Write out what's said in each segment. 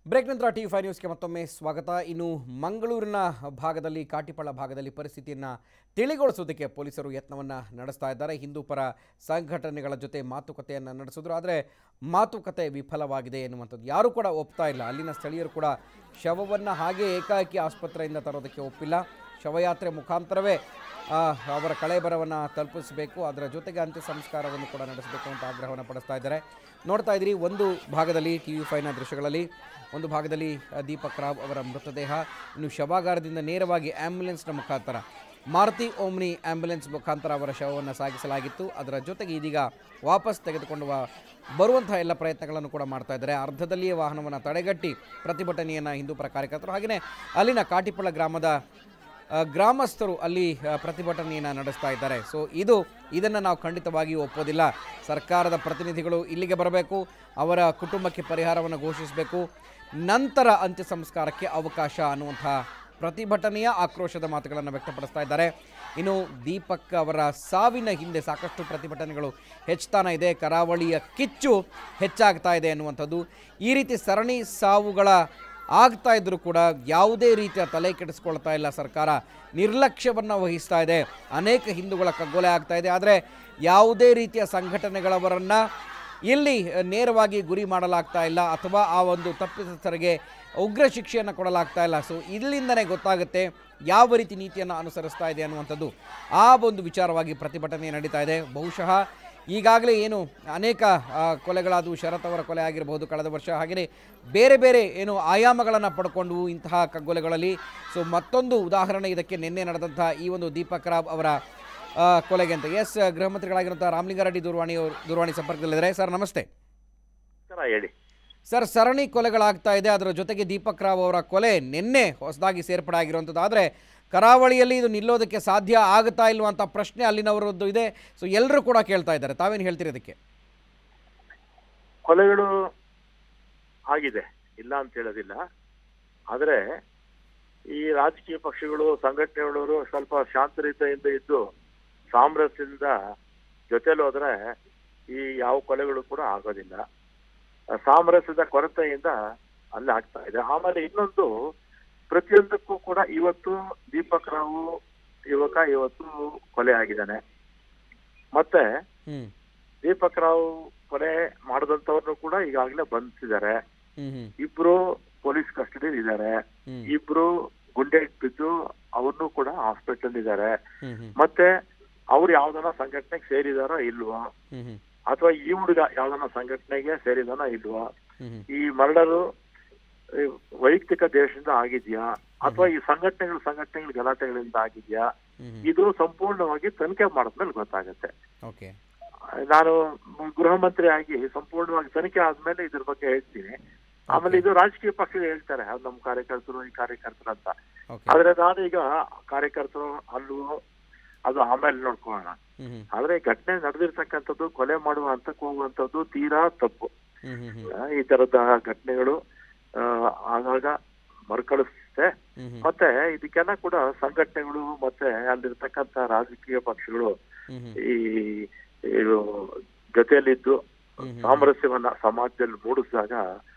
Break ನಂತರ T five ನ್ಯೂಸ್ಗೆ ಮತ್ತೊಮ್ಮೆ ಸ್ವಾಗತ ಇನ್ನು ಮಂಗಳೂರಿನ ಭಾಗದಲ್ಲಿ ಕಾಟಿಪಳ ಭಾಗದಲ್ಲಿ ಪರಿಸ್ಥಿತಿಯನ್ನು ತಿಳಿಗೊಳಿಸೋದಕ್ಕೆ ಪೊಲೀಸರು ಯತ್ನವನ್ನು ನಡೆಸ್ತಾ ಇದ್ದಾರೆ ಹಿಂದೂ ಪರ ಸಂಘಟನೆಗಳ ಜೊತೆ ಮಾತುಕತೆಯನ್ನು ನಡೆಸಿದ್ರು ಆದರೆ ಮಾತುಕತೆ ವಿಫಲವಾಗಿದೆ ಎನ್ನುವಂಥದ್ದು ಯಾರೂ ಕೂಡ ಒಪ್ತಾ ಇಲ್ಲ ಅಲ್ಲಿನ ಸ್ಥಳೀಯರು ಕೂಡ ಶವವನ್ನು ಹಾಗೆ ಏಕಾಏಕಿ ಆಸ್ಪತ್ರೆಯಿಂದ ತರೋದಕ್ಕೆ ಒಪ್ಪಿಲ್ಲ ಶವಯಾತ್ರೆ ಮುಖಾಂತರವೇ ಆ, ಅವರ ಕಳೆಬರವನ್ನು ತಲುಪಿಸಬೇಕು ಅದರ ಜೊತೆಗೆ ಅಂತ್ಯ ಸಂಸ್ಕಾರವನ್ನು ಕೂಡ ನಡೆಸಬೇಕು ಅಂತ ಆಗ್ರಹವನ್ನು ಪಡಿಸ್ತಾ ಇದ್ದಾರೆ ನೋಡ್ತಾ ಇದ್ದೀರಿ ಒಂದು ಭಾಗದಲ್ಲಿ ಟಿ ವಿ ಫೈವ್ನ ದೃಶ್ಯಗಳಲ್ಲಿ ಒಂದು ಭಾಗದಲ್ಲಿ ಆ, ದೀಪಕ್ ರಾವ್ ಅವರ ಮೃತದೇಹ ಇನ್ನು ಶವಾಗಾರದಿಂದ ನೇರವಾಗಿ ಆ್ಯಂಬುಲೆನ್ಸ್ನ ಮುಖಾಂತರ ಮಾರುತಿ ಓಮ್ನಿ ಆ್ಯಂಬುಲೆನ್ಸ್ ಮುಖಾಂತರ ಅವರ ಶವವನ್ನು ಸಾಗಿಸಲಾಗಿತ್ತು ಅದರ ಜೊತೆಗೆ ಇದೀಗ ವಾಪಸ್ ತೆಗೆದುಕೊಂಡು ಬ- ಬರುವಂತಹ ಎಲ್ಲ ಪ್ರಯತ್ನಗಳನ್ನು ಕೂಡ ಮಾಡ್ತಾ ಇದ್ದಾರೆ ಅರ್ಧದಲ್ಲಿಯೇ ವಾಹನವನ್ನು ತಡೆಗಟ್ಟಿ ಪ್ರತಿಭಟನೆಯನ್ನು ಹಿಂದೂಪರ ಕಾರ್ಯಕರ್ತರು ಹಾಗೆಯೇ ಅಲ್ಲಿನ ಕಾಟಿಪಳ ಗ್ರಾಮದ ಆ, ಗ್ರಾಮಸ್ಥರು ಅಲ್ಲಿ ಆ, ಪ್ರತಿಭಟನೆಯನ್ನು ನಡೆಸ್ತಾ ಇದ್ದಾರೆ ಸೊ ಇದು ಇದನ್ನು ನಾವು ಖಂಡಿತವಾಗಿ ಒಪ್ಪೋದಿಲ್ಲ ಸರ್ಕಾರದ ಪ್ರತಿನಿಧಿಗಳು ಇಲ್ಲಿಗೆ ಬರಬೇಕು ಅವರ ಕುಟುಂಬಕ್ಕೆ ಪರಿಹಾರವನ್ನು ಘೋಷಿಸಬೇಕು ನಂತರ ಅಂತ್ಯ ಸಂಸ್ಕಾರಕ್ಕೆ ಅವಕಾಶ ಅನ್ನುವಂಥ ಪ್ರತಿಭಟನೆಯ ಆಕ್ರೋಶದ ಮಾತುಗಳನ್ನು ವ್ಯಕ್ತಪಡಿಸ್ತಾ ಇದ್ದಾರೆ ಇನ್ನು ದೀಪಕ್ ಅವರ ಸಾವಿನ ಹಿಂದೆ ಸಾಕಷ್ಟು ಪ್ರತಿಭಟನೆಗಳು ಹೆಚ್ಚುತ್ತಾನೆ ಇದೆ ಕರಾವಳಿಯ ಕಿಚ್ಚು ಹೆಚ್ಚಾಗ್ತಾ ಇದೆ ಅನ್ನುವಂಥದ್ದು ಈ ರೀತಿ ಸರಣಿ ಸಾವುಗಳ ಆಗ್ತಾ ಇದ್ರೂ ಕೂಡ ಯಾವುದೇ ರೀತಿಯ ತಲೆ ಕೆಡಿಸ್ಕೊಳ್ತಾ ಇಲ್ಲ ಸರ್ಕಾರ ನಿರ್ಲಕ್ಷ್ಯವನ್ನು ವಹಿಸ್ತಾ ಇದೆ ಅನೇಕ ಹಿಂದೂಗಳ ಕಗ್ಗೊಲೆ ಆಗ್ತಾ ಇದೆ ಆದರೆ ಯಾವುದೇ ರೀತಿಯ ಸಂಘಟನೆಗಳವರನ್ನು ಇಲ್ಲಿ ನೇರವಾಗಿ ಗುರಿ ಮಾಡಲಾಗ್ತಾ ಇಲ್ಲ ಅಥವಾ ಆ ಒಂದು ತಪ್ಪಿತಸ್ಥರಿಗೆ ಉಗ್ರ ಶಿಕ್ಷೆಯನ್ನು ಕೊಡಲಾಗ್ತಾ ಇಲ್ಲ ಸೊ ಇಲ್ಲಿಂದನೇ ಗೊತ್ತಾಗುತ್ತೆ ಯಾವ ರೀತಿ ನೀತಿಯನ್ನು ಅನುಸರಿಸ್ತಾ ಇದೆ ಅನ್ನುವಂಥದ್ದು ಆ ಒಂದು ವಿಚಾರವಾಗಿ ಪ್ರತಿಭಟನೆ ನಡೀತಾ ಇದೆ ಬಹುಶಃ ಈಗಾಗಲೇ ಏನು ಅನೇಕ ಆ, ಕೊಲೆಗಳಾದವು ಶರತ್ ಅವರ ಕೊಲೆ ಆಗಿರಬಹುದು ಕಳೆದ ವರ್ಷ ಹಾಗೆಯೇ ಬೇರೆ ಬೇರೆ ಏನು ಆಯಾಮಗಳನ್ನು ಪಡ್ಕೊಂಡು ಇಂತಹ ಕಗ್ಗೊಲೆಗಳಲ್ಲಿ ಸೊ ಮತ್ತೊಂದು ಉದಾಹರಣೆ ಇದಕ್ಕೆ ನಿನ್ನೆ ನಡೆದಂತಹ ಈ ಒಂದು ದೀಪಕ್ ರಾವ್ ಅವರ ಆ, ಕೊಲೆಗೆ ಅಂತ ಎಸ್ ಗೃಹ ಮಂತ್ರಿಗಳಾಗಿರುವಂಥ ರಾಮಲಿಂಗಾರೆಡ್ಡಿ ದೂರವಾಣಿ ಅವರು ದೂರವಾಣಿ ಸಂಪರ್ಕದಲ್ಲಿದ್ದಾರೆ ಸರ್ ನಮಸ್ತೆ ಸರ ಹೇಳಿ ಸರ್ ಸರಣಿ ಕೊಲೆಗಳಾಗ್ತಾ ಇದೆ ಅದರ ಜೊತೆಗೆ ದೀಪಕ್ ರಾವ್ ಅವರ ಕೊಲೆ ನಿನ್ನೆ ಹೊಸದಾಗಿ ಸೇರ್ಪಡೆ ಆಗಿರುವಂಥದ್ದು ಆದರೆ ಕರಾವಳಿಯಲ್ಲಿ ಇದು ನಿಲ್ಲೋದಕ್ಕೆ ಸಾಧ್ಯ ಆಗುತ್ತಾ ಇಲ್ವಾ ಅಂತ ಪ್ರಶ್ನೆ ಅಲ್ಲಿನವರದ್ದು ಇದೆ ಸೊ ಎಲ್ಲರೂ ಕೂಡ ಕೇಳ್ತಾ ಇದ್ದಾರೆ ತಾವೇನು ಹೇಳ್ತೀರಿ ಅದಕ್ಕೆ ಕೊಲೆಗಳು ಆಗಿದೆ ಇಲ್ಲ ಅಂತ ಹೇಳೋದಿಲ್ಲ ಆದರೆ ಈ ರಾಜಕೀಯ ಪಕ್ಷಗಳು ಸಂಘಟನೆಗಳವರು ಸ್ವಲ್ಪ ಶಾಂತರೀತೆಯಿಂದ ಇದ್ದು ಸಾಮರಸ್ಯದಿಂದ ಜೊತೆಲಿ ಹೋದ್ರೆ ಈ ಯಾವ ಕೊಲೆಗಳು ಕೂಡ ಆಗೋದಿಲ್ಲ ಆ ಸಾಮರಸ್ಯದ ಕೊರತೆಯಿಂದ ಅಲ್ಲಿ ಆಗ್ತಾ ಇದೆ ಆಮೇಲೆ ಇನ್ನೊಂದು ಪ್ರತಿಯೊಂದಕ್ಕೂ ಕೂಡ ಇವತ್ತು ದೀಪಕ್ ರಾವು ಯುವಕ ಇವತ್ತು ಕೊಲೆ ಆಗಿದ್ದಾನೆ ಮತ್ತೆ ಹ್ಞೂ ದೀಪಕ್ ರಾವ್ ಕೊಲೆ ಮಾಡದಂತವ್ರನ್ನು ಕೂಡ ಈಗಾಗಲೇ ಬಂಧಿಸಿದ್ದಾರೆ ಹ್ಞೂ ಹ್ಞೂ ಇಬ್ರು ಪೊಲೀಸ್ ಕಸ್ಟಡಿ ಇದ್ದಾರೆ ಹ್ಞೂ ಇಬ್ರು ಗುಂಡೆ ಬಿದ್ದು ಅವ್ರನ್ನೂ ಕೂಡ ಹಾಸ್ಪಿಟಲ್ ಇದ್ದಾರೆ ಹ್ಞೂ ಹ್ಞೂ ಮತ್ತೆ ಅವ್ರು ಯಾವ್ದನ ಸಂಘಟನೆಗೆ ಸೇರಿದಾರೋ ಇಲ್ವೋ ಹ್ಞೂ ಹ್ಞೂ ಅಥವಾ ಈ ಹುಡುಗ ಯಾವ್ದನ ಸಂಘಟನೆಗೆ ಸೇರಿದಾನೋ ಇಲ್ವೋ ಹ್ಞೂ ಈ ಮರ್ಡರು ಈ ವೈಯಕ್ತಿಕ ದೇಶದಿಂದ ಆಗಿದ್ಯಾ ಅಥವಾ ಈ ಸಂಘಟನೆಗಳು ಸಂಘಟನೆಗಳ ಗಲಾಟೆಗಳಿಂದ ಆಗಿದ್ಯಾ ಹ್ಞೂ ಇದು ಸಂಪೂರ್ಣವಾಗಿ ತನಿಖೆ ಮಾಡಿದ್ಮೇಲೆ ಗೊತ್ತಾಗುತ್ತೆ ಓಕೆ ನಾನು ಗೃಹ ಮಂತ್ರಿ ಆಗಿ ಸಂಪೂರ್ಣವಾಗಿ ತನಿಖೆ ಆದ್ಮೇಲೆ ಇದ್ರ ಬಗ್ಗೆ ಹೇಳ್ತೀನಿ ಆಮೇಲೆ ಇದು ರಾಜಕೀಯ ಪಕ್ಷಗಳು ಹೇಳ್ತಾರೆ ಅದು ನಮ್ಮ ಕಾರ್ಯಕರ್ತರು ಈ ಕಾರ್ಯಕರ್ತರು ಅಂತ ಓಕೆ ಆದ್ರೆ ನಾನು ಈಗ ಕಾರ್ಯಕರ್ತರು ಅಲ್ಲೂ ಅದು ಆಮೇಲೆ ನೋಡ್ಕೊಳ್ಳೋಣ ಹ್ಞೂ ಹ್ಞೂ ಆದ್ರೆ ಈ ಘಟನೆ ನಡೆದಿರ್ತಕ್ಕಂಥದ್ದು ಕೊಲೆ ಮಾಡುವ ಹಂತಕ್ಕೆ ಹೋಗುವಂತದ್ದು ತೀರಾ ತಪ್ಪು ಹ್ಞೂ ಹ್ಞೂ ಹ್ಞೂ ಆ, ಈ ತರದ ಘಟನೆಗಳು ಆ, ಆಗಾಗ ಮರುಕಳಿಸುತ್ತೆ ಹ್ಞೂ ಹ್ಞೂ ಮತ್ತೆ ಇದಕ್ಕೆಲ್ಲ ಕೂಡ ಸಂಘಟನೆಗಳು ಮತ್ತೆ ಅಲ್ಲಿರ್ತಕ್ಕಂಥ ರಾಜಕೀಯ ಪಕ್ಷಗಳು ಹ್ಞೂ ಹ್ಞೂ ಈ ಇದು ಜೊತೆಯಲ್ಲಿದ್ದು ಹ್ಮ್ ಹ್ಮ್. ಸಾಮರಸ್ಯವನ್ನ ಸಮಾಜದಲ್ಲಿ ಮೂಡಿಸಿದಾಗ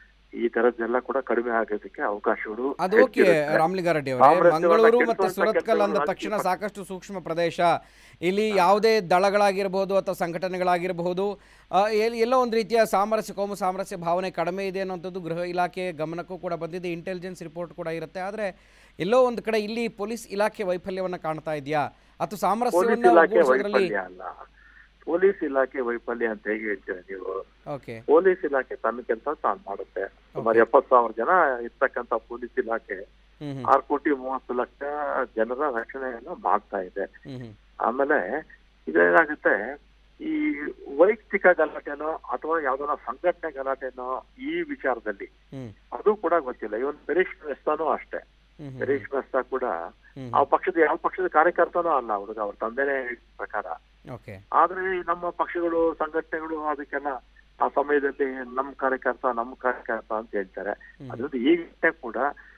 ಈ ತರದ್ದೆಲ್ಲ ಕೂಡ ಕಡಿಮೆ ಆಗೋದಕ್ಕೆ ಅವಕಾಶಗಳು ಅದು ಓಕೆ ಹೆಚ್ಚಿರುತ್ತೆ. ರಾಮಲಿಂಗಾರೆಡ್ಡಿ ಅವರೇ ಸಾಮರಸ್ಯವನ್ನ ಮಂಗಳೂರು ಮತ್ತು ಕೆಡಿಸುವಂತ ಸುರತ್ಕಲ್ ಅಂದ ಕೆಲಸಗಳು ತಕ್ಷಣ ರಾಜಕೀಯ ಸಾಕಷ್ಟು ಸೂಕ್ಷ್ಮ ಪ್ರದೇಶ ಇಲ್ಲಿ ಯಾವುದೇ ದಳಗಳಾಗಿರಬಹುದು ಅಥವಾ ಸಂಘಟನೆಗಳಾಗಿರಬಹುದು ಆ, ಎಲ್- ಎಲ್ಲೋ ಒಂದು ರೀತಿಯ ಸಾಮರಸ್ಯ ಕೋಮು ಸಾಮರಸ್ಯ ಭಾವನೆ ಕಡಿಮೆ ಇದೆ ಅನ್ನೋಂಥದ್ದು ಗೃಹ ಇಲಾಖೆ ಗಮನಕ್ಕೂ ಕೂಡ ಬಂದಿದೆ ಇಂಟೆಲಿಜೆನ್ಸ್ ರಿಪೋರ್ಟ್ ಕೂಡ ಇರುತ್ತೆ ಆದರೆ ಎಲ್ಲೋ ಒಂದು ಕಡೆ ಇಲ್ಲಿ ಪೊಲೀಸ್ ಇಲಾಖೆ ವೈಫಲ್ಯವನ್ನು ಕಾಣ್ತಾ ಇದೆಯಾ ಅಥವಾ ಪೊಲೀಸ್ ಸಾಮರಸ್ಯವನ್ನು ಇಲಾಖೆ ಒಗ್ಗೂಡಿಸೋದ್ರಲ್ಲಿ ವೈಫಲ್ಯ ಅಲ್ಲ ಪೊಲೀಸ್ ಇಲಾಖೆ ವೈಫಲ್ಯ ಅಂತ ಹೇಗೆ ಹೇಳ್ತೀರಾ ನೀವು ಓಕೆ ಪೊಲೀಸ್ ಇಲಾಖೆ ತನ್ನ ಕೆಲಸ ತಾನು ಮಾಡುತ್ತೆ ಸುಮಾರು ಎಪ್ಪತ್ತು ಸಾವಿರ ಜನ ಇರ್ತಕ್ಕಂಥ ಪೊಲೀಸ್ ಇಲಾಖೆ ಹ್ಞೂ ಹ್ಞೂ ಆರು ಕೋಟಿ ಮೂವತ್ತು ಲಕ್ಷ ಜನರ ರಕ್ಷಣೆಯನ್ನು ಮಾಡ್ತಾ ಇದೆ ಹ್ಞೂ ಹ್ಞೂ ಆಮೇಲೆ ಇದೇನಾಗುತ್ತೆ ಈ ವೈಯಕ್ತಿಕ ಗಲಾಟೆನೋ ಅಥವಾ ಯಾವ್ದಾರ ಸಂಘಟನೆ ಗಲಾಟೆನೋ ಈ ವಿಚಾರದಲ್ಲಿ ಹ್ಞೂ ಅದು ಕೂಡ ಗೊತ್ತಿಲ್ಲ ಇವನ್ ಪರೀಶ್ ಮೆಸ್ತಾನೂ ಅಷ್ಟೇ ಹ್ಞೂ ಹ್ಞೂ ಪರೀಶ್ ಮೆಸ್ತಾ ಕೂಡ ಹ್ಞೂ ಆ ಪಕ್ಷದ ಯಾವ ಪಕ್ಷದ ಕಾರ್ಯಕರ್ತನೂ ಅಲ್ಲ ಹುಡುಗ ಅವ್ರ ತಂದೆನೇ ಹೇಳಿದ ಪ್ರಕಾರ ಓಕೆ ಆದ್ರೆ ಈ ನಮ್ಮ ಪಕ್ಷಗಳು ಸಂಘಟನೆಗಳು ಅದಕ್ಕೆಲ್ಲ ಆ ಸಮಯದಲ್ಲಿ ನಮ್ಮ ಕಾರ್ಯಕರ್ತ ನಮ್ಮ ಕಾರ್ಯಕರ್ತ ಅಂತ ಹೇಳ್ತಾರೆ ಹ್ಮ್. ಅದ್ರದ್ದು ಈ ಘಟನೆ ಕೂಡ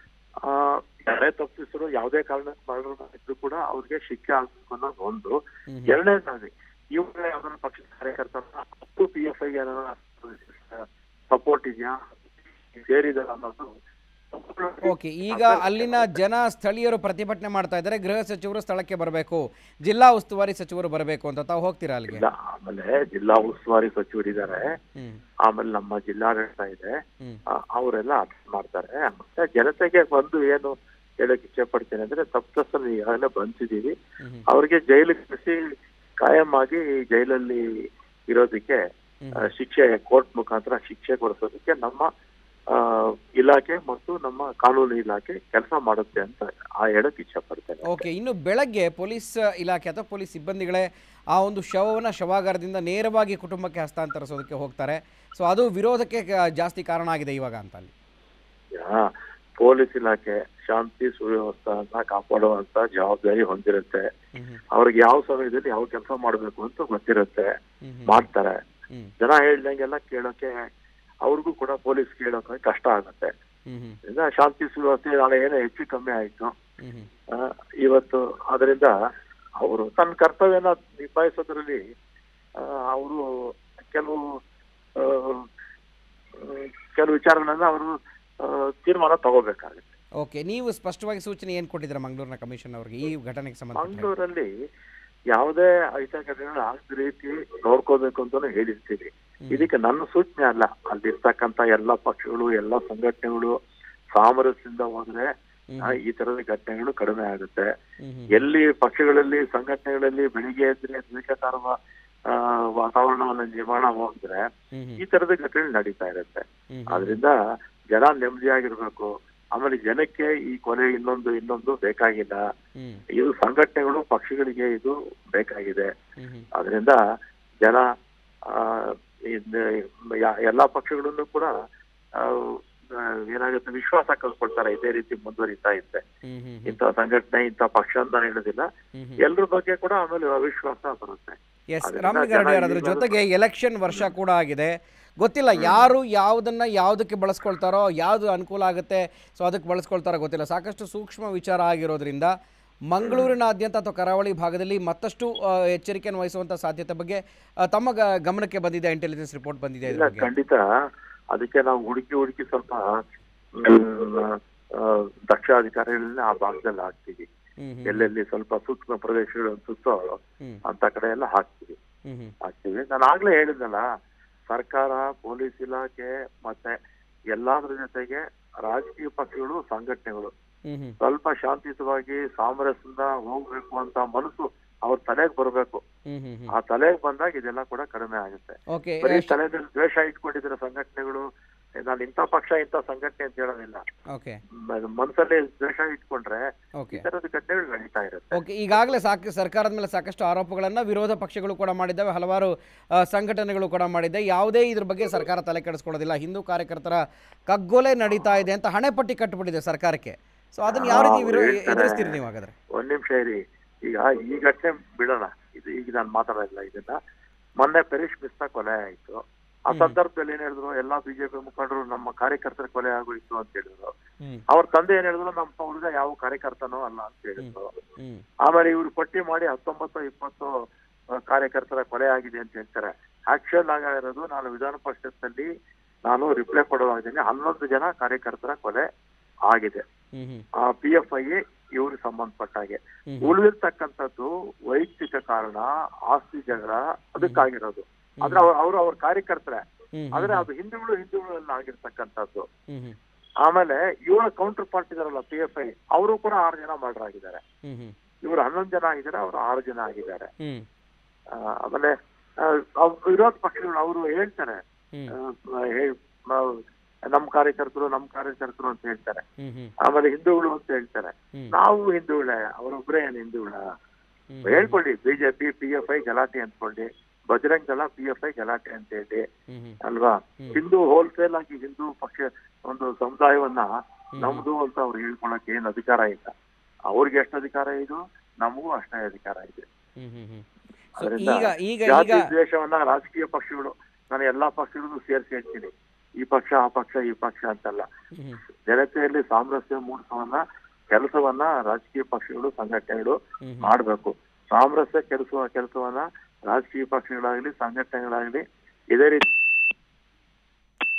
ಆ ಯಾರೇ ತಪ್ಪಿಸಿದ್ರು ಯಾವುದೇ ಕಾರಣಕ್ಕೆ ಮರಣ ಇದ್ರು ಕೂಡ ಅವ್ರಿಗೆ ಶಿಕ್ಷೆ ಆಗ್ಬೇಕು ಅನ್ನೋದು ಒಂದು ಹ್ಮ್ ಹ್ಮ್. ಎರಡನೇದಾಗಿ ಇವಾಗ ಯಾವ್ದಾರ ಪಕ್ಷದ ಕಾರ್ಯಕರ್ತ ಪಿ ಎಫ್ ಐ ಸಪೋರ್ಟ್ ಇದೆಯಾ ಸೇರಿದ್ದಾರೆ ಅನ್ನೋದು ಓಕೆ ಈಗ ಅಲ್ಲಿನ ಜನ ಸ್ಥಳೀಯರು ಪ್ರತಿಭಟನೆ ಮಾಡ್ತಾ ಇದ್ದಾರೆ ಗೃಹ ಸಚಿವರು ಸ್ಥಳಕ್ಕೆ ಬರಬೇಕು ಜಿಲ್ಲಾ ಉಸ್ತುವಾರಿ ಸಚಿವರು ಬರಬೇಕು ಅಂತ ತಾವು ಹೋಗ್ತೀರಾ ಅಲ್ಲಿಗೆ ಇಲ್ಲ ಆಮೇಲೆ ಜಿಲ್ಲಾ ಉಸ್ತುವಾರಿ ಸಚಿವರಿದ್ದಾರೆ ಹ್ಮ್ ಆಮೇಲೆ ನಮ್ಮ ಜಿಲ್ಲಾಡಳಿತ ಇದೆ ಹ್ಮ್ ಆ, ಅವರೆಲ್ಲ ಅರ್ಥ ಮಾಡ್ತಾರೆ ಮತ್ತೆ ಜನತೆಗೆ ಬಂದು ಏನು ಹೇಳಕ್ ಇಚ್ಛೆ ಪಡ್ತೇನೆ ಅಂದ್ರೆ ತಪ್ಪಿತಸ್ಥರು ಈಗಾಗಲೇ ಬಂದಿದ್ದೀವಿ ಹ್ಮ್ ಅವ್ರಿಗೆ ಜೈಲಿಗೆ ಕಳಿಸಿ ಕಾಯಂ ಆಗಿ ಜೈಲಲ್ಲಿ ಇರೋದಕ್ಕೆ ಆ, ಶಿಕ್ಷೆ ಕೋರ್ಟ್ ಮುಖಾಂತರ ಶಿಕ್ಷೆ ಕೊಡಿಸೋದಕ್ಕೆ ನಮ್ಮ ಆ, ಇಲಾಖೆ ಮತ್ತು ನಮ್ಮ ಕಾನೂನು ಇಲಾಖೆ ಕೆಲಸ ಮಾಡುತ್ತೆ ಅಂತ ಆ ಹೇಳಕ್ ಇಚ್ಛೆ ಪಡ್ತೇನೆ ಓಕೆ ಇನ್ನು ಬೆಳಗ್ಗೆ ಪೊಲೀಸ್ ಇಲಾಖೆ ಅಥವಾ ಪೊಲೀಸ್ ಸಿಬ್ಬಂದಿಗಳೇ ಆ ಒಂದು ಶವವನ್ನು ಶವಾಗಾರದಿಂದ ನೇರವಾಗಿ ಕುಟುಂಬಕ್ಕೆ ಹಸ್ತಾಂತರಿಸೋದಕ್ಕೆ ಹೋಗ್ತಾರೆ ಸೊ ಅದು ವಿರೋಧಕ್ಕೆ ಕ- ಜಾಸ್ತಿ ಕಾರಣ ಆಗಿದೆ ಇವಾಗ ಅಂತ ಅಲ್ಲಿ ಯಾ, ಪೊಲೀಸ್ ಇಲಾಖೆ ಶಾಂತಿ ಸುವ್ಯವಸ್ಥೆಯನ್ನ ಕಾಪಾಡುವಂತ ಜವಾಬ್ದಾರಿ ಹೊಂದಿರುತ್ತೆ ಹ್ಮ್ ಅವ್ರಿಗೆ ಯಾವ ಸಮಯದಲ್ಲಿ ಯಾವ ಕೆಲಸ ಮಾಡ್ಬೇಕು ಅಂತ ಗೊತ್ತಿರುತ್ತೆ ಹ್ಮ್ ಹ್ಮ್ ಮಾಡ್ತಾರೆ ಹ್ಮ್ ಜನ ಹೇಳ್ದಂಗೆಲ್ಲ ಕೇಳೋಕೆ ಅವ್ರಿಗೂ ಕೂಡ ಪೊಲೀಸ್ ಕೇಳೋಕೆ ಕಷ್ಟ ಆಗುತ್ತೆ ಹ್ಮ್ ಹ್ಮ್ ಈಗ ಶಾಂತಿ ಸುವ್ಯವಸ್ಥೆ ನಾಳೆ ಏನೋ ಹೆಚ್ಚು ಕಮ್ಮಿ ಆಯ್ತು ಹ್ಮ್ ಹ್ಮ್ ಆ, ಇವತ್ತು ಅದರಿಂದ ಅವರು ತನ್ನ ಕರ್ತವ್ಯನ ನಿಭಾಯಿಸೋದ್ರಲ್ಲಿ ಅವರು ಕೆಲವು ಆ, ಕೆಲವು ವಿಚಾರಗಳನ್ನ ಅವರು ತೀರ್ಮಾನ ತಗೋಬೇಕಾಗುತ್ತೆ ಓಕೆ ನೀವು ಸ್ಪಷ್ಟವಾಗಿ ಸೂಚನೆ ಏನು ಕೊಟ್ಟಿದ್ದೀರಾ ಮಂಗಳೂರಿನ ಕಮಿಷನ್ ಅವರಿಗೆ ಈ ಘಟನೆಗೆ ಸಂಬಂಧಪಟ್ಟ ಮಂಗಳೂರಲ್ಲಿ ಯಾವುದೇ ಅಹಿತಕತೆಗಳು ಆಗದ ರೀತಿ ನೋಡ್ಕೋಬೇಕು ಅಂತಾನು ಹೇಳಿರ್ತೀವಿ ಇದಕ್ಕೆ ನನ್ನ ಸೂಚನೆ ಅಲ್ಲ ಅಲ್ಲಿರ್ತಕ್ಕಂತ ಎಲ್ಲ ಪಕ್ಷಗಳು ಎಲ್ಲ ಸಂಘಟನೆಗಳು ಸಾಮರಸ್ಯದಿಂದ ಹೋದ್ರೆ ಆ, ಈ ತರದ ಘಟನೆಗಳು ಕಡಿಮೆ ಆಗುತ್ತೆ ಹ್ಮ್ ಹ್ಮ್ ಎಲ್ಲಿ ಪಕ್ಷಗಳಲ್ಲಿ ಸಂಘಟನೆಗಳಲ್ಲಿ ಬೆಳಿಗ್ಗೆ ಎದ್ರೆ ದ್ವೇಷಕಾರುವ ಆ, ವಾತಾವರಣವನ್ನ ನಿರ್ಮಾಣ ಹೋಗಿದ್ರೆ ಹ್ಮ್ ಹ್ಮ್ ಈ ತರದ ಘಟನೆ ನಡೀತಾ ಇರುತ್ತೆ ಹ್ಮ್ ಹ್ಮ್ ಆದ್ರಿಂದ ಜನ ನೆಮ್ಮದಿಯಾಗಿರ್ಬೇಕು ಆಮೇಲೆ ಜನಕ್ಕೆ ಈ ಕೊಲೆ ಇನ್ನೊಂದು ಇನ್ನೊಂದು ಬೇಕಾಗಿಲ್ಲ ಹ್ಮ್ ಇದು ಸಂಘಟನೆಗಳು ಪಕ್ಷಗಳಿಗೆ ಇದು ಬೇಕಾಗಿದೆ ಹ್ಮ್ ಹ್ಮ್ ಅದರಿಂದ ಜನ ಆ, ಇದ್- ಯಾ- ಎಲ್ಲಾ ಪಕ್ಷಗಳನ್ನು ಕೂಡ ಆ, ಆ, ಏನಾಗುತ್ತೆ ವಿಶ್ವಾಸ ಕಳ್ಕೊಳ್ತಾರೆ ಇದೇ ರೀತಿ ಮುಂದುವರಿತಾ ಇದ್ರೆ ಹ್ಮ್ ಹ್ಮ್ ಇಂಥ ಸಂಘಟನೆ ಇಂಥ ಪಕ್ಷ ಅಂತ ಹೇಳೋದಿಲ್ಲ ಹ್ಮ್ ಹ್ಮ್ ಎಲ್ರ ಬಗ್ಗೆ ಕೂಡ ಆಮೇಲೆ ಅವಿಶ್ವಾಸ ಬರುತ್ತೆ ಎಸ್ ಅದರಿಂದ ರಾಮಲಿಂಗಾರೆಡ್ಡಿ ಜನ ಅವರ ಅದ್ರ ಈಗಲೂ- ಜೊತೆಗೆ ಎಲೆಕ್ಷನ್ ವರ್ಷ ಕೂಡ ಆಗಿದೆ ಗೊತ್ತಿಲ್ಲ ಯಾರು ಯಾವುದನ್ನ ಯಾವುದಕ್ಕೆ ಬಳಸ್ಕೊಳ್ತಾರೋ ಯಾವುದು ಅನುಕೂಲ ಆಗುತ್ತೆ ಸೊ ಅದಕ್ಕೆ ಬಳಸ್ಕೊಳ್ತಾರೋ ಗೊತ್ತಿಲ್ಲ ಸಾಕಷ್ಟು ಸೂಕ್ಷ್ಮ ವಿಚಾರ ಆಗಿರೋದ್ರಿಂದ ಮಂಗಳೂರಿನಾದ್ಯಂತ ಅಥವಾ ಕರಾವಳಿ ಭಾಗದಲ್ಲಿ ಮತ್ತಷ್ಟು ಆ, ಎಚ್ಚರಿಕೆಯನ್ನು ವಹಿಸುವಂಥ ಸಾಧ್ಯತೆ ಬಗ್ಗೆ ಆ, ತಮ್ಮ ಗ- ಗಮನಕ್ಕೆ ಬಂದಿದೆ ಇಂಟೆಲಿಜೆನ್ಸ್ ರಿಪೋರ್ಟ್ ಬಂದಿದೆ ಇದ್ರ ಇಲ್ಲ ಬಗ್ಗೆ ಖಂಡಿತ ಅದಕ್ಕೆ ನಾವು ಹುಡುಕಿ ಹುಡುಕಿ ಸ್ವಲ್ಪ ಮ್, ಆ, ದಕ್ಷ ಅಧಿಕಾರಿಗಳನ್ನ ಆ ಭಾಗದಲ್ಲಿ ಹಾಕ್ತೀವಿ ಹ್ಮ್ ಹ್ಮ್ ಎಲ್ಲೆಲ್ಲಿ ಸ್ವಲ್ಪ ಸೂಕ್ಷ್ಮ ಪ್ರದೇಶಗಳು ಅನ್ಸುತ್ತೋ ಹ್ಮ್ ಅಂತ ಕಡೆ ಎಲ್ಲ ಹಾಕ್ತೀವಿ ಹ್ಮ್ ಹ್ಮ್ ಹಾಕ್ತೀವಿ ನಾನು ಆಗ್ಲೇ ಹೇಳಿದ್ನಲ್ಲ ಸರ್ಕಾರ ಪೊಲೀಸ್ ಇಲಾಖೆ ಮತ್ತೆ ಎಲ್ಲಾದ್ರ ಜೊತೆಗೆ ರಾಜಕೀಯ ಪಕ್ಷಗಳು ಸಂಘಟನೆಗಳು ಹ್ಮ್ ಹ್ಮ್ ಸ್ವಲ್ಪ ಶಾಂತಿಯುತವಾಗಿ ಸಾಮರಸ್ಯದಿಂದ ಹೋಗ್ಬೇಕು ಅಂತ ಮನಸ್ಸು ಅವ್ರ ತಲೆಗೆ ಬರಬೇಕು ಹ್ಮ್ ಹ್ಮ್ ಹ್ಮ್ ಆ ತಲೆಗೆ ಬಂದಾಗ ಇದೆಲ್ಲ ಕೂಡ ಕಡಿಮೆ ಆಗುತ್ತೆ ಓಕೆ ಬರೀ ತಲೆಯಲ್ಲಿ ದ್ವೇಷ ಇಟ್ಕೊಂಡಿದ್ರೆ ಸಂಘಟನೆಗಳು ಏ, ನಾನು ಇಂಥ ಪಕ್ಷ ಇಂಥ ಸಂಘಟನೆ ಅಂತ ಹೇಳೋದಿಲ್ಲ ಓಕೆ ಮ- ಮನಸ್ಸಲ್ಲಿ ದ್ವೇಷ ಇಟ್ಕೊಂಡ್ರೆ ಓಕೆ ಈ ತರದ ಘಟನೆಗಳು ನಡೀತಾ ಇರುತ್ತೆ ಓಕೆ ಈಗಾಗಲೇ ಸಾಕು ಸರ್ಕಾರದ ಮೇಲೆ ಸಾಕಷ್ಟು ಆರೋಪಗಳನ್ನು ವಿರೋಧ ಪಕ್ಷಗಳು ಕೂಡ ಮಾಡಿದ್ದಾವೆ ಹಲವಾರು ಆ, ಸಂಘಟನೆಗಳು ಕೂಡ ಮಾಡಿದೆ ಯಾವುದೇ ಇದ್ರ ಬಗ್ಗೆ ಸರ್ಕಾರ ತಲೆ ಕೆಡಿಸ್ಕೊಳ್ಳೋದಿಲ್ಲ ಹಿಂದೂ ಕಾರ್ಯಕರ್ತರ ಕಗ್ಗೊಲೆ ನಡೀತಾ ಇದೆ ಅಂತ ಹಣೆಪಟ್ಟಿ ಕಟ್ಟಿಬಿಟ್ಟಿದೆ ಸರ್ಕಾರಕ್ಕೆ ಸೊ ಅದನ್ನ ಯಾವ ರೀತಿ ವಿರೋ ಹೇಳ್ತಾರೆ. ಎದುರಿಸ್ತೀರಿ ನೀವು ಹಾಗಾದ್ರೆ ಒಂದ್ ನಿಮಿಷ ಇರಿ ಈಗ ಈ ಘಟನೆ ಬಿಡೋಣ ಇದು ಈಗ ನಾನು ಮಾತಾಡೋದಿಲ್ಲ ಇದನ್ನ ಮೊನ್ನೆ ಪರೀಶ್ ಮಿಸ್ತಾ ಕೊಲೆ ಆಯ್ತು ಆ ಸಂದರ್ಭದಲ್ಲಿ ಏನ್ ಹೇಳಿದ್ರು ಎಲ್ಲಾ ಬಿಜೆಪಿ ಮುಖಂಡರು ನಮ್ಮ ಕಾರ್ಯಕರ್ತರ ಕೊಲೆ ಆಗೋಯ್ತು ಅಂತ ಹೇಳಿದ್ರು ಹ್ಮ್ ಅವ್ರ ತಂದೆ ಏನ್ ಹೇಳಿದ್ರು ನಮ್ಮ ಹುಡುಗ ಯಾವ ಕಾರ್ಯಕರ್ತನೋ ಅಲ್ಲ ಅಂತ ಹೇಳಿದ್ರು ಹ್ಮ್ ಆಮೇಲೆ ಇವ್ರು ಪಟ್ಟಿ ಮಾಡಿ ಹತ್ತೊಂಬತ್ತು ಇಪ್ಪತ್ತು ಆ, ಕಾರ್ಯಕರ್ತರ ಕೊಲೆ ಆಗಿದೆ ಅಂತ ಹೇಳ್ತಾರೆ ಆಕ್ಚುಲ್ ಆಗಿರೋದು ನಾನು ವಿಧಾನ ಪರಿಷತ್ನಲ್ಲಿ ನಾನು ರಿಪ್ಲೈ ಕೊಡುವಾಗಿದ್ದೀನಿ ಹನ್ನೊಂದು ಜನ ಕಾರ್ಯಕರ್ತರ ಕೊಲೆ ಆಗಿದೆ ಹ್ಮ್ ಹ್ಮ್ ಆ ಪಿ ಎಫ್ ಐ ಇವ್ರಿಗೆ ಸಂಬಂಧಪಟ್ಟ ಹಾಗೆ ಹ್ಮ್. ಉಳಿದಿರ್ತಕ್ಕಂಥದ್ದು ವೈಯಕ್ತಿಕ ಕಾರಣ ಆಸ್ತಿ ಜಗಳ ಅದಕ್ಕಾಗಿರೋದು ಆದ್ರೆ ಅವ್ರು ಅವರು ಅವ್ರ ಕಾರ್ಯಕರ್ತರೆ ಹ್ಮ್ ಆದ್ರೆ ಅದು ಹಿಂದೂಗಳು ಹಿಂದೂಗಳಲ್ಲಿ ಆಗಿರ್ತಕ್ಕಂಥದ್ದು ಹ್ಮ್ ಹ್ಮ್ ಆಮೇಲೆ ಇವರ ಕೌಂಟರ್ ಪಾರ್ಟ್ ಇದಾರಲ್ಲ ಪಿ ಎಫ್ ಐ ಅವರು ಕೂಡ ಆರು ಜನ ಮರ್ಡರ್ ಆಗಿದ್ದಾರೆ ಹ್ಮ್ ಹ್ಮ್ ಇವರು ಹನ್ನೊಂದು ಜನ ಆಗಿದ್ದಾರೆ ಅವರು ಆರು ಜನ ಆಗಿದ್ದಾರೆ ಹ್ಮ್ ಆ, ಆಮೇಲೆ ಆ, ಅವ್ರ್ ವಿರೋಧ ಪಕ್ಷಗಳು ಅವರು ಹೇಳ್ತಾರೆ ಹ್ಮ್ ಆ, ಹೇ- ನಾವು ನಮ್ಮ ಕಾರ್ಯಕರ್ತರು ನಮ್ಮ ಕಾರ್ಯಕರ್ತರು ಅಂತ ಹೇಳ್ತಾರೆ ಹ್ಮ್ ಹ್ಮ್ ಆಮೇಲೆ ಹಿಂದೂಗಳು ಅಂತ ಹೇಳ್ತಾರೆ ಹ್ಮ್. ನಾವು ಹಿಂದೂಗಳೇ ಅವರೊಬ್ಬರೇ ಏನು ಹಿಂದೂಗಳ ಹ್ಮ್. ಹೇಳ್ಕೊಳ್ಳಿ ಬಿಜೆಪಿ ಪಿ ಎಫ್ ಐ ಗಲಾಟೆ ಅಂದ್ಕೊಳ್ಳಿ ಬಜರಂಗ್ ದಳ ಪಿ ಎಫ್ ಐ ಗಲಾಟೆ ಅಂತ ಹೇಳಿ ಹ್ಮ್ ಹ್ಮ್ ಅಲ್ವಾ ಹಿಂದೂ ಹೋಲ್ಸೇಲ್ ಆಗಿ ಹಿಂದೂ ಪಕ್ಷ ಒಂದು ಸಮುದಾಯವನ್ನ ನಮ್ದು ಅಂತ ಅವ್ರು ಹೇಳ್ಕೊಳಕ್ಕೆ ಏನ್ ಅಧಿಕಾರ ಇಲ್ಲ ಅವ್ರಿಗೆ ಎಷ್ಟು ಅಧಿಕಾರ ಇದು ನಮಗೂ ಅಷ್ಟೇ ಅಧಿಕಾರ ಇದೆ ಹ್ಮ್ ಹ್ಮ್ ಹ್ಮ್ ಸೊ ಅದರಿಂದ ಈಗ ಈಗ ಜಾತಿ ಈಗ ದ್ವೇಷವನ್ನ ರಾಜಕೀಯ ಪಕ್ಷಗಳು ನಾನು ಎಲ್ಲಾ ಪಕ್ಷಗಳಿಗೂ ಸೇರಿಸಿ ಹೇಳ್ತೀನಿ ಈ ಪಕ್ಷ ಆ ಪಕ್ಷ ಈ ಪಕ್ಷ ಅಂತಲ್ಲ ಹ್ಮ್ ಹ್ಮ್ ಜನತೆಯಲ್ಲಿ ಸಾಮರಸ್ಯ ಮೂಡಿಸುವನ್ನ ಕೆಲಸವನ್ನ ರಾಜಕೀಯ ಪಕ್ಷಗಳು ಸಂಘಟನೆಗಳು ಹ್ಮ್ ಹ್ಮ್. ಮಾಡಬೇಕು ಸಾಮರಸ್ಯ ಕೆಲಸುವ ಕೆಲಸವನ್ನ ರಾಜಕೀಯ ಪಕ್ಷಗಳಾಗ್ಲಿ ಸಂಘಟನೆಗಳಾಗ್ಲಿ ಇದೇ ರೀತಿ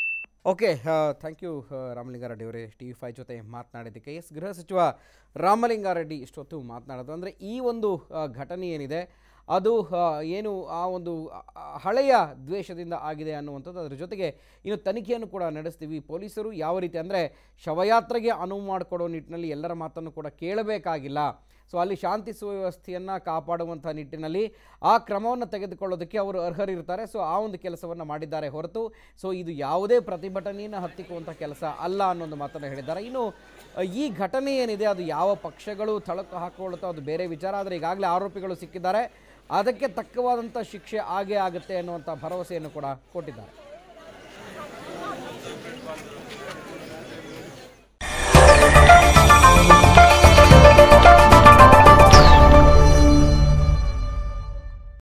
ಓಕೆ ಥ್ಯಾಂಕ್ ಯು ರಾಮಲಿಂಗಾರೆಡ್ಡಿ ಅವರೇ ಟಿ ವಿ ಫೈ ಜೊತೆ ಮಾತನಾಡಿದ್ದಕ್ಕೆ ಎಸ್ ಗೃಹ ಸಚಿವ ರಾಮಲಿಂಗಾರೆಡ್ಡಿ ಇಷ್ಟೊತ್ತು ಮಾತನಾಡೋದು ಅಂದರೆ ಈ ಒಂದು ಆ, ಘಟನೆ ಏನಿದೆ ಅದು ಆ, ಏನು ಆ ಒಂದು ಆ, ಆ, ಹಳೆಯ ದ್ವೇಷದಿಂದ ಆಗಿದೆ ಅನ್ನುವಂಥದ್ದು ಅದರ ಜೊತೆಗೆ ಇನ್ನು ತನಿಖೆಯನ್ನು ಕೂಡ ನಡೆಸ್ತೀವಿ ಪೊಲೀಸರು ಯಾವ ರೀತಿ ಅಂದರೆ ಶವಯಾತ್ರೆಗೆ ಅನುವು ಮಾಡಿಕೊಡೋ ನಿಟ್ಟಿನಲ್ಲಿ ಎಲ್ಲರ ಮಾತನ್ನು ಕೂಡ ಕೇಳಬೇಕಾಗಿಲ್ಲ ಸೊ ಅಲ್ಲಿ ಶಾಂತಿ ಸುವ್ಯವಸ್ಥೆಯನ್ನು ಕಾಪಾಡುವಂಥ ನಿಟ್ಟಿನಲ್ಲಿ ಆ ಕ್ರಮವನ್ನು ತೆಗೆದುಕೊಳ್ಳೋದಕ್ಕೆ ಅವರು ಅರ್ಹರಿರ್ತಾರೆ ಸೊ ಆ ಒಂದು ಕೆಲಸವನ್ನು ಮಾಡಿದ್ದಾರೆ ಹೊರತು ಸೊ ಇದು ಯಾವುದೇ ಪ್ರತಿಭಟನೆಯನ್ನು ಹತ್ತಿಕ್ಕುವಂಥ ಕೆಲಸ ಅಲ್ಲ ಅನ್ನೊಂದು ಮಾತನ್ನು ಹೇಳಿದ್ದಾರೆ ಇನ್ನು ಅ, ಈ ಘಟನೆ ಏನಿದೆ ಅದು ಯಾವ ಪಕ್ಷಗಳು ಥಳಕು ಹಾಕೊಳ್ಳುತ್ತೋ ಅದು ಬೇರೆ ವಿಚಾರ ಆದರೆ ಈಗಾಗಲೇ ಆರೋಪಿಗಳು ಸಿಕ್ಕಿದ್ದಾರೆ ಅದಕ್ಕೆ ತಕ್ಕವಾದಂಥ ಶಿಕ್ಷೆ ಆಗೇ ಆಗುತ್ತೆ ಅನ್ನುವಂಥ ಭರವಸೆಯನ್ನು ಕೂಡ ಕೊಟ್ಟಿದ್ದಾರೆ